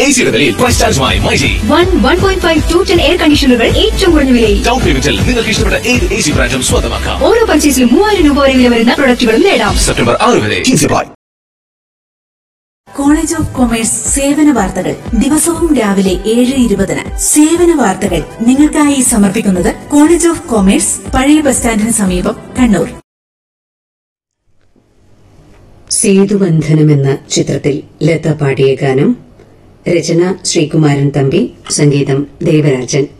A സിയുടെ വിലയിൽ price ചാർജുമായി myG one one point five two ten air കണ്ടീഷണറുകൾ ഏറ്റവും കുറഞ്ഞ വിലയിൽ ഡൗൺ പേയ്മെന്റിൽ നിങ്ങൾക്ക് ഇഷ്ടപ്പെട്ട ഏത് എ സി ബ്രാൻഡും സ്വന്തമാക്കാം ഓരോ പർച്ചേസിലും മൂവായിരം രൂപ വരെ വില വരുന്ന പ്രൊഡക്റ്റുകളും നേടാം സെപ്റ്റംബർ ആറ് വരെ അപ്ലൈ കോളേജ് ഓഫ് കൊമേഴ്സ് സേവന വാർത്തകൾ ദിവസവും രാവിലെ ഏഴ് ഇരുപതിന് സേവന വാർത്തകൾ നിങ്ങൾക്കായി സമർപ്പിക്കുന്നത് കോളേജ് ഓഫ് കൊമേഴ്സ് പഴയ ബസ് സ്റ്റാൻഡിന് സമീപം കണ്ണൂർ സേതുബന്ധനം എന്ന ചിത്രത്തിൽ ലത പാടിയ ഗാനം രചന ശ്രീകുമാരൻ തമ്പി സംഗീതം ദേവരാജൻ